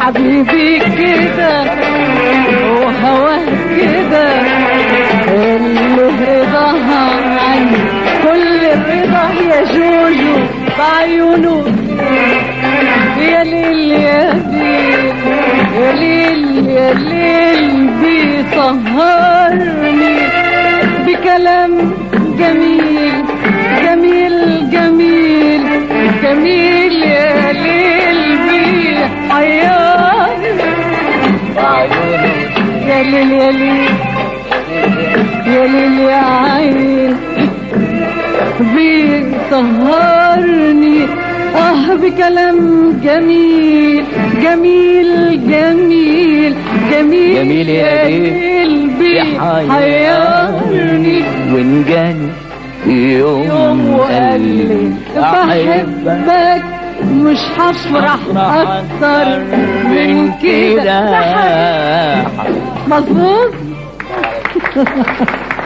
حبيبي كده وهواه كده اللي رضاها عني كل الرضا يا جوجو بعيونه يا ليل يا ليل يا ليل يا ليل بيسهرني بكلام جميل جميل جميل جميل يا ليل بيحيرني يا ليل يا ليل يا ليل يا عين بيسهرني اه بكلام جميل جميل جميل جميل جميل يا ليل بيحيرني وإن جاني يوم يوم وقال لي أحبك بحبك مش هفرح اكتر من كده كده مظبوط